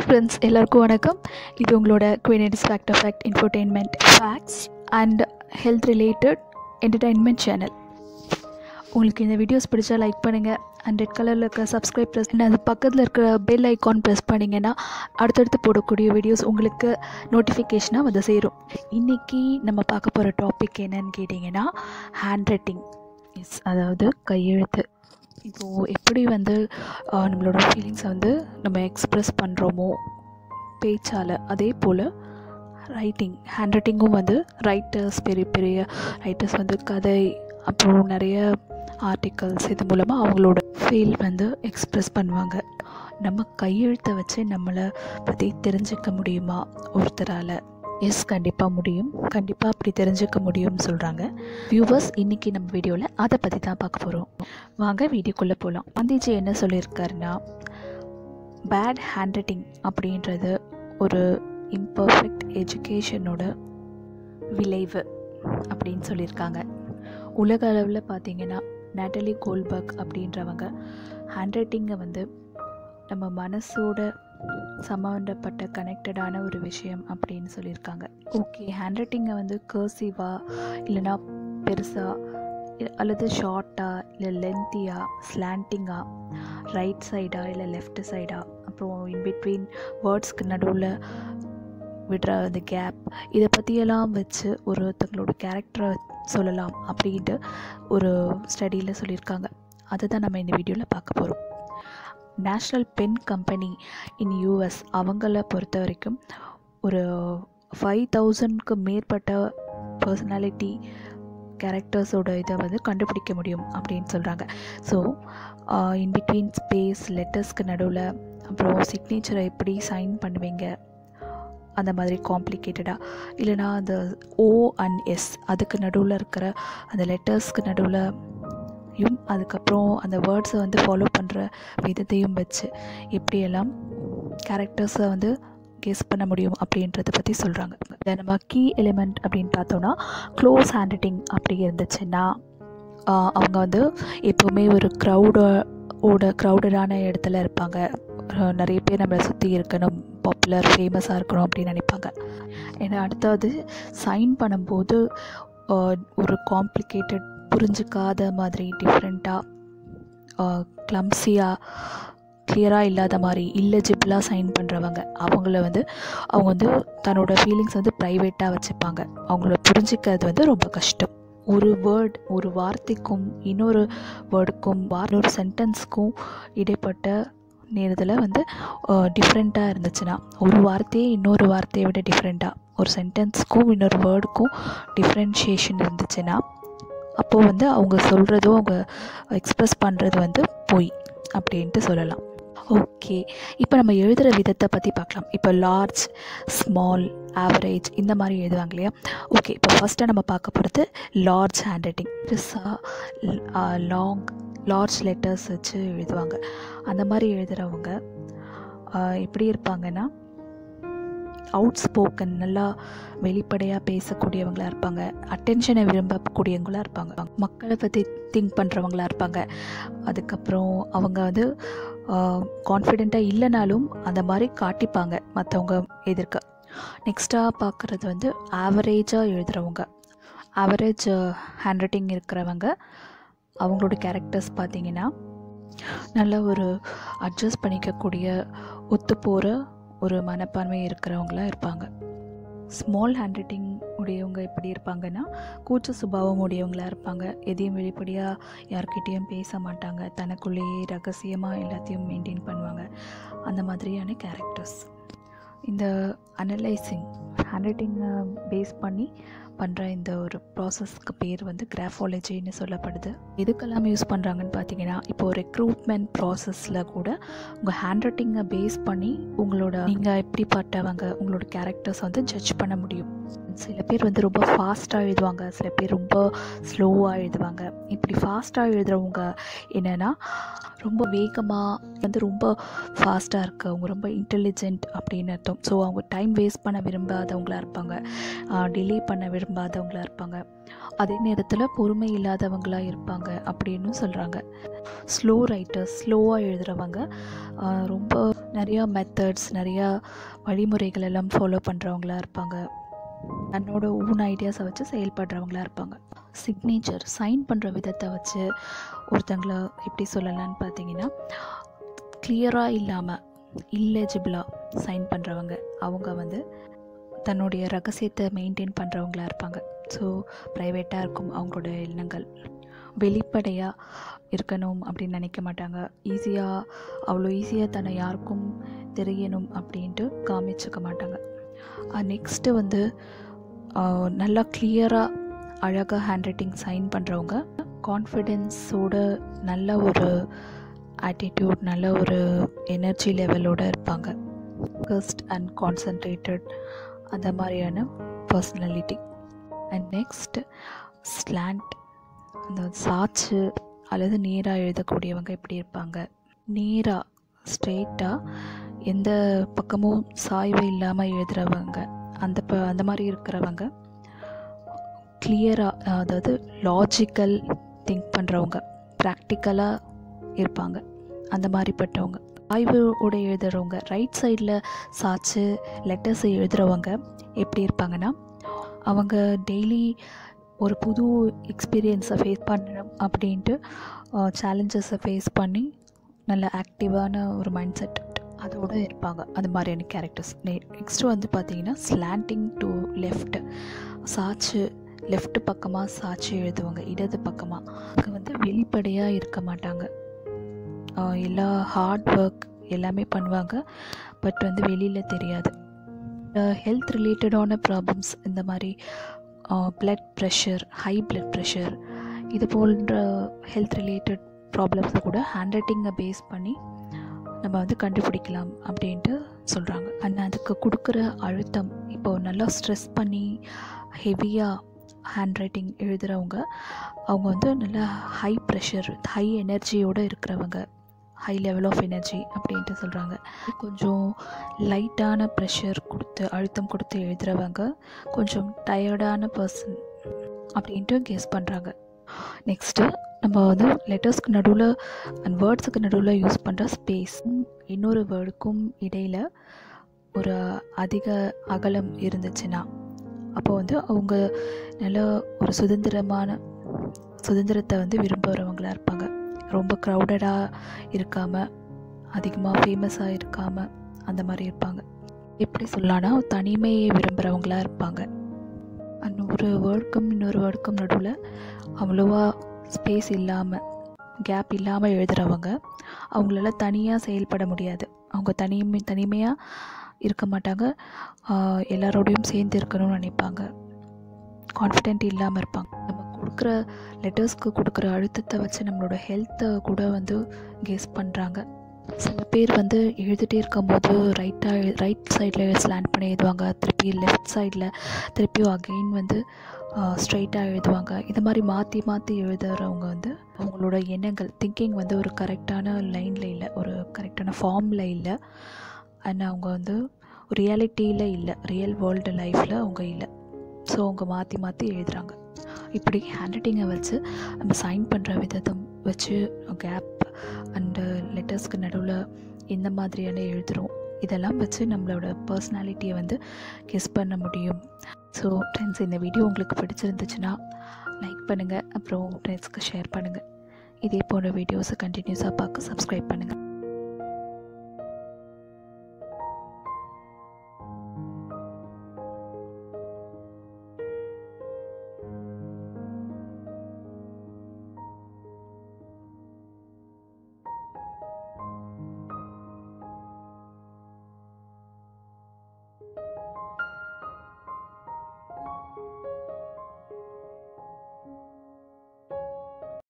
friends எல்லாருக்கும் வணக்கம் இது உங்களோட குவீனடிஸ் fact of fact infotainment facts and health related entertainment channel உங்களுக்கு இந்த வீடியோஸ் பிடிச்சா லைக் பண்ணுங்கள் அண்ட் ரெட் கலரில் இருக்கிற சப்ஸ்கிரைப் ப்ரெஸ் அது பக்கத்தில் இருக்கிற பெல் ஐக்கான் ப்ரெஸ் பண்ணிங்கன்னா அடுத்தடுத்து போடக்கூடிய வீடியோஸ் உங்களுக்கு நோட்டிஃபிகேஷனாக வந்து சேரும் இன்றைக்கி நம்ம பார்க்க போகிற டாபிக் என்னன்னு கேட்டிங்கன்னா ஹேண்ட் ரைட்டிங் எஸ் அதாவது கையெழுத்து இப்போது எப்படி வந்து ஆஹ், நம்மளோட ஃபீலிங்ஸை வந்து நம்ம எக்ஸ்ப்ரெஸ் பண்ணுறோமோ பேச்சால் அதே போல் ரைட்டிங் ஹேண்ட் ரைட்டிங்கும் வந்து ரைட்டர்ஸ் பெரிய பெரிய ரைட்டர்ஸ் வந்து கதை அப்புறம் நிறைய ஆர்டிகல்ஸ் இது மூலமாக அவங்களோட ஃபீல் வந்து எக்ஸ்ப்ரெஸ் பண்ணுவாங்க நம்ம கையெழுத்தை வச்சு நம்மளை பற்றி தெரிஞ்சுக்க முடியுமா ஒருத்தரால் எஸ் கண்டிப்பாக முடியும் கண்டிப்பாக அப்படி தெரிஞ்சுக்க முடியும்னு சொல்கிறாங்க வியூவர்ஸ் இன்றைக்கி நம்ம வீடியோவில் அதை பற்றி தான் பார்க்க போகிறோம் வாங்க வீடியோக்குள்ளே போகலாம் காந்திஜி என்ன சொல்லியிருக்காருன்னா பேட் ஹேண்ட் ரைட்டிங் அப்படின்றது ஒரு இம்பர்ஃபெக்ட் எஜுகேஷனோட விளைவு அப்படின்னு சொல்லியிருக்காங்க உலக அளவில் பார்த்தீங்கன்னா நேட்டலி கோல்பர்க் அப்படின்றவங்க ஹேண்ட் ரைட்டிங்கை வந்து நம்ம மனசோட சம்மந்தப்பட்ட கனெக்டடான ஒரு விஷயம் அப்படின்னு சொல்லியிருக்காங்க ஓகே ஹேண்ட் ரைட்டிங்கை வந்து கர்சிவாக இல்லைனா பெருசாக அல்லது ஷார்ட்டாக இல்லை லென்த்தியாக ஸ்லாண்டிங்காக ரைட் சைடா இல்லை லெஃப்ட் சைடா அப்புறம் இன்பிட்வீன் வேர்ட்ஸ்க்கு நடுவில் விடுற அந்த கேப் இதை பற்றியெல்லாம் வச்சு ஒருத்தங்களோட கேரக்டரை சொல்லலாம் அப்படின்ட்டு ஒரு ஸ்டடியில் சொல்லியிருக்காங்க அதை தான் நம்ம இந்த வீடியோவில் பார்க்க போகிறோம் national pen company in US அவங்கள பொறுத்த வரைக்கும் ஒரு ஃபைவ் தௌசண்ட்க்கு மேற்பட்ட பர்சனாலிட்டி கேரக்டர்ஸோட இதை வந்து கண்டுபிடிக்க முடியும் அப்படின்னு சொல்கிறாங்க ஸோ இன் பிட்வீன் ஸ்பேஸ் லெட்டர்ஸ்க்கு நடுவில் அப்புறம் சிக்னேச்சரை எப்படி சைன் பண்ணுவீங்க அந்த மாதிரி காம்ப்ளிகேட்டடாக இல்லைனா அந்த ஓ அண்ட் எஸ் அதுக்கு நடுவில் இருக்கிற அந்த லெட்டர்ஸ்க்கு நடுவில் யும் அதுக்கப்புறம் அந்த வேர்ட்ஸை வந்து ஃபாலோ பண்ணுற விதத்தையும் வச்சு எப்படியெல்லாம் கேரக்டர்ஸை வந்து கெஸ் பண்ண முடியும் அப்படின்றத பற்றி சொல்கிறாங்க இதை நம்ம கீ எலிமெண்ட் அப்படின்னு பார்த்தோன்னா க்ளோஸ் ஹேண்ட் ரைட்டிங் அப்படி இருந்துச்சுன்னா ஆஹ் அவங்க வந்து எப்போவுமே ஒரு க்ரௌட ஓட க்ரௌடடான இடத்துல இருப்பாங்க அஹ் நிறைய பேர் நம்மளை சுற்றி இருக்கணும் பாப்புலர் ஃபேமஸாக இருக்கணும் அப்படின்னு நினைப்பாங்க ஏன்னா அடுத்தது சைன் பண்ணும்போது ஆஹ் ஒரு காம்ப்ளிகேட்டட் புரிஞ்சிக்காத மாதிரி டிஃப்ரெண்ட்டாக க்ளம்ஸியாக கிளியராக இல்லாத மாதிரி இல்லெஜிபிளாக சைன் பண்ணுறவங்க அவங்கள வந்து அவங்க வந்து தன்னோட ஃபீலிங்ஸ் வந்து ப்ரைவேட்டாக வச்சுப்பாங்க அவங்கள புரிஞ்சிக்கிறது வந்து ரொம்ப கஷ்டம் ஒரு வேர்ட் ஒரு வார்த்தைக்கும் இன்னொரு வேர்டுக்கும் இன்னொரு சென்டென்ஸ்க்கும் இடைப்பட்ட நேரத்தில் வந்து டிஃப்ரெண்ட்டாக இருந்துச்சுன்னா ஒரு வார்த்தையே இன்னொரு வார்த்தையை விட டிஃப்ரெண்ட்டாக ஒரு சென்டென்ஸ்க்கும் இன்னொரு வேர்டுக்கும் டிஃப்ரென்ஷியேஷன் இருந்துச்சுன்னா அப்போது வந்து அவங்க சொல்கிறதோ அவங்க எக்ஸ்ப்ரெஸ் பண்ணுறது வந்து பொய் அப்படின்ட்டு சொல்லலாம் ஓகே இப்போ நம்ம எழுதுகிற விதத்தை பற்றி பார்க்கலாம் இப்போ லார்ஜ் ஸ்மால் ஆவரேஜ் இந்த மாதிரி எழுதுவாங்க இல்லையா ஓகே இப்போ ஃபஸ்ட்டாக நம்ம பார்க்க போகிறது லார்ஜ் ஹேண்ட் ரைட்டிங் பெருசாக லாங் லார்ஜ் லெட்டர்ஸ் வச்சு எழுதுவாங்க அந்த மாதிரி எழுதுகிறவங்க ஆஹ், எப்படி இருப்பாங்கன்னா அவுட் ஸ்போக்கன் நல்லா வெளிப்படையாக பேசக்கூடியவங்களா இருப்பாங்க அட்டென்ஷனை விரும்பக்கூடியவங்களா இருப்பாங்க மக்களை பற்றி திங்க் பண்ணுறவங்களா இருப்பாங்க அதுக்கப்புறம் அவங்க வந்து கான்ஃபிடெண்ட்டாக இல்லைனாலும் அந்த மாதிரி காட்டிப்பாங்க மற்றவங்க எதிர்க்க நெக்ஸ்ட்டாக பார்க்குறது வந்து ஆவரேஜாக எழுதுகிறவங்க ஆவரேஜ் ஹேண்ட் ரைட்டிங் இருக்கிறவங்க அவங்களோட கேரக்டர்ஸ் பார்த்தீங்கன்னா நல்ல ஒரு அட்ஜஸ்ட் பண்ணிக்கக்கூடிய ஒத்து போகிற ஒரு மனப்பான்மை இருக்கிறவங்களா இருப்பாங்க ஸ்மால் ஹேண்ட் ரைட்டிங் உடையவங்க எப்படி இருப்பாங்கன்னா கூச்ச சுபாவம் உடையவங்களா இருப்பாங்க எதையும் வெளிப்படையாக யார்கிட்டேயும் பேச மாட்டாங்க தனக்குள்ளேயே ரகசியமாக எல்லாத்தையும் மெயின்டைன் பண்ணுவாங்க அந்த மாதிரியான கேரக்டர்ஸ் இந்த அனலைசிங் ஹேண்ட் ரைட்டிங்கை பேஸ் பண்ணி பண்ணுற இந்த ஒரு ப்ராசஸ்க்கு பேர் வந்து கிராஃபாலஜின்னு சொல்லப்படுது எதுக்கெல்லாம் யூஸ் பண்ணுறாங்கன்னு பார்த்தீங்கன்னா இப்போ ரெக்ரூட்மெண்ட் ப்ராசஸில் கூட உங்கள் ஹேண்ட் ரைட்டிங்கை பேஸ் பண்ணி உங்களோட நீங்கள் எப்படிப்பட்டவங்க உங்களோட கேரக்டர்ஸ் வந்து ஜட்ஜ் பண்ண முடியும் சில பேர் வந்து ரொம்ப ஃபாஸ்ட்டாக எழுதுவாங்க சில பேர் ரொம்ப ஸ்லோவாக எழுதுவாங்க இப்படி ஃபாஸ்ட்டாக எழுதுகிறவங்க என்னென்னா ரொம்ப வேகமாக வந்து ரொம்ப ஃபாஸ்ட்டாக இருக்கவங்க ரொம்ப இன்டெலிஜென்ட் அப்படின்னு அர்த்தம் ஸோ அவங்க டைம் வேஸ்ட் பண்ண விரும்பாதவங்களா இருப்பாங்க டிலே பண்ண விரும்ப விரும்பாதவங்களா இருப்பாங்க அதே நேரத்தில் பொறுமை இல்லாதவங்களாக இருப்பாங்க அப்படின்னு சொல்கிறாங்க ஸ்லோ ரைட்டர்ஸ் ஸ்லோவாக எழுதுகிறவங்க ஆஹ், ரொம்ப நிறையா மெத்தட்ஸ் நிறையா வழிமுறைகள் எல்லாம் ஃபாலோ பண்ணுறவங்களா இருப்பாங்க தன்னோட ஓன் ஐடியாஸை வச்சு செயல்படுறவங்களா இருப்பாங்க சிக்னேச்சர் சைன் பண்ணுற விதத்தை வச்சு ஒருத்தங்களை எப்படி சொல்லலாம்னு பார்த்தீங்கன்னா கிளியராக இல்லாமல் இல்லெஜிபிளாக சைன் பண்ணுறவங்க அவங்க வந்து தன்னுடைய ரகசியத்தை மெயின்டைன் பண்ணுறவங்களா இருப்பாங்க ஸோ ப்ரைவேட்டாக இருக்கும் அவங்களோட எண்ணங்கள் வெளிப்படையாக இருக்கணும் அப்படின்னு நினைக்க மாட்டாங்க ஈஸியாக அவ்வளோ ஈஸியாக தன்னை யாருக்கும் தெரியணும் அப்படின்ட்டு காமிச்சுக்க மாட்டாங்க நெக்ஸ்ட்டு வந்து ஆஹ், நல்லா கிளியராக அழகாக ஹேண்ட் ரைட்டிங் சைன் பண்ணுறவங்க கான்ஃபிடென்ஸோட நல்ல ஒரு ஆட்டிடியூட் நல்ல ஒரு எனர்ஜி லெவலோடு இருப்பாங்க ஃபோக்கஸ்ட் அண்ட் கான்சன்ட்ரேட்டட் அந்த மாதிரியான பர்சனாலிட்டி அண்ட் நெக்ஸ்ட் ஸ்லாண்ட் அந்த சாச்சு அல்லது நேராக எழுதக்கூடியவங்க எப்படி இருப்பாங்க நேராக ஸ்ட்ரெயிட்டாக எந்த பக்கமும் சாய்வு இல்லாமல் எழுதுகிறவங்க அந்த ப அந்த மாதிரி இருக்கிறவங்க கிளியராக அதாவது லாஜிக்கல் திங்க் பண்ணுறவங்க ப்ராக்டிக்கலாக இருப்பாங்க அந்த மாதிரிப்பட்டவங்க ஆய்வோட எழுதுறவங்க ரைட் சைடில் சாச்சு லெட்டர்ஸை எழுதுகிறவங்க எப்படி இருப்பாங்கன்னா அவங்க டெய்லி ஒரு புது எக்ஸ்பீரியன்ஸை ஃபேஸ் பண்ணணும் அப்படின்ட்டு சேலஞ்சஸை ஃபேஸ் பண்ணி நல்ல ஆக்டிவான ஒரு மைண்ட் செட் அதோட இருப்பாங்க அந்த மாதிரியான கேரக்டர்ஸ் நெக்ஸ்ட்டு வந்து பார்த்தீங்கன்னா ஸ்லாண்டிங் டு லெஃப்ட் சாச்சு லெஃப்ட் பக்கமாக சாட்சி எழுதுவாங்க இடது பக்கமாக அவங்க வந்து வெளிப்படையாக இருக்க மாட்டாங்க ஆஹ் எல்லா ஹார்ட் ஒர்க் எல்லாமே பண்ணுவாங்க பட் வந்து வெளியில் தெரியாது ஹெல்த் ரிலேட்டடான ப்ராப்ளம்ஸ் இந்த மாதிரி blood pressure high blood pressure இது போன்ற ஹெல்த் ரிலேட்டட் ப்ராப்ளம்ஸை கூட ஹேண்ட் ரைட்டிங்கை பேஸ் பண்ணி நம்ம வந்து கண்டுபிடிக்கலாம் அப்படின்ட்டு சொல்கிறாங்க அண்ட் அதுக்கு கொடுக்குற அழுத்தம் இப்போ நல்லா ஸ்ட்ரெஸ் பண்ணி ஹெவியாக ஹேண்ட் ரைட்டிங் எழுதுகிறவங்க அவங்க வந்து நல்லா ஹை ப்ரெஷர் ஹை எனர்ஜியோடு இருக்கிறவங்க ஹை லெவல் ஆஃப் எனர்ஜி அப்படின்ட்டு சொல்கிறாங்க கொஞ்சம் லைட்டான ப்ரெஷர் கொடுத்து அழுத்தம் கொடுத்து எழுதுகிறவங்க கொஞ்சம் டயர்டான பர்சன் அப்படின்ட்டு கெஸ் பண்ணுறாங்க நெக்ஸ்ட்டு நம்ம வந்து லெட்டர்ஸ்க்கு நடுவில் அண்ட் வேர்ட்ஸுக்கு நடுவில் யூஸ் பண்ணுற ஸ்பேஸ் இன்னொரு வேர்டுக்கும் இடையில் ஒரு அதிக அகலம் இருந்துச்சுன்னா அப்போ வந்து அவங்க நல்ல ஒரு சுதந்திரமான சுதந்திரத்தை வந்து விரும்புகிறவங்களா இருப்பாங்க ரொம்ப க்ரௌடடாக இருக்காமல் அதிகமாக ஃபேமஸாக இருக்காமல் அந்த மாதிரி இருப்பாங்க எப்படி சொல்லலாம்னா தனிமையை விரும்புகிறவங்களா இருப்பாங்க அண்ட் ஒரு வேர்டுக்கும் இன்னொரு வேர்டுக்கும் நடுவில் அவ்வளோவா ஸ்பேஸ் இல்லாமல் கேப் இல்லாமல் எழுதுகிறவங்க அவங்களால தனியாக செயல்பட முடியாது அவங்க தனிமை தனிமையாக இருக்க மாட்டாங்க ஆஹ் எல்லாரோடையும் சேர்ந்து இருக்கணும்னு நினைப்பாங்க கான்ஃபிடென்ட் இல்லாமல் இருப்பாங்க நம்ம கொடுக்குற லெட்டர்ஸ்க்கு கொடுக்குற அழுத்தத்தை வச்சு நம்மளோட ஹெல்த்தை கூட வந்து கெஸ் பண்ணுறாங்க சில பேர் வந்து எழுதிட்டே இருக்கும்போது ரைட்டாக ரைட் சைடில் ஸ்லாண்ட் பண்ணி எழுதுவாங்க திருப்பி லெஃப்ட் சைடில் திருப்பியும் அகெயின் வந்து ஸ்ட்ரைட்டாக எழுதுவாங்க இது மாதிரி மாற்றி மாற்றி எழுதுறவங்க வந்து அவங்களோட எண்ணங்கள் திங்கிங் வந்து ஒரு கரெக்டான லைனில் இல்லை ஒரு கரெக்டான ஃபார்மில் இல்லை அண்ட் அவங்க வந்து ரியாலிட்டியில் இல்லை ரியல் வேர்ல்டு லைஃப்பில் அவங்க இல்லை ஸோ அவங்க மாற்றி மாற்றி எழுதுகிறாங்க இப்படி ஹேண்ட் ரைட்டிங்கை வச்சு நம்ம சைன் பண்ணுற விதத்தை வச்சு கேப் அண்டு லெட்டர்ஸ்க்கு நடுவில் இந்த மாதிரியான எழுதுகிறோம் இதெல்லாம் வச்சு நம்மளோட பர்சனாலிட்டியை வந்து கெஸ் பண்ண முடியும் ஸோ ஃப்ரெண்ட்ஸ் இந்த வீடியோ உங்களுக்கு பிடிச்சிருந்துச்சுன்னா லைக் பண்ணுங்கள் அப்புறம் ஃப்ரெண்ட்ஸ்க்கு ஷேர் பண்ணுங்கள் இதே போன்ற வீடியோஸை கண்டினியூஸாக பார்க்க சப்ஸ்கிரைப் பண்ணுங்கள்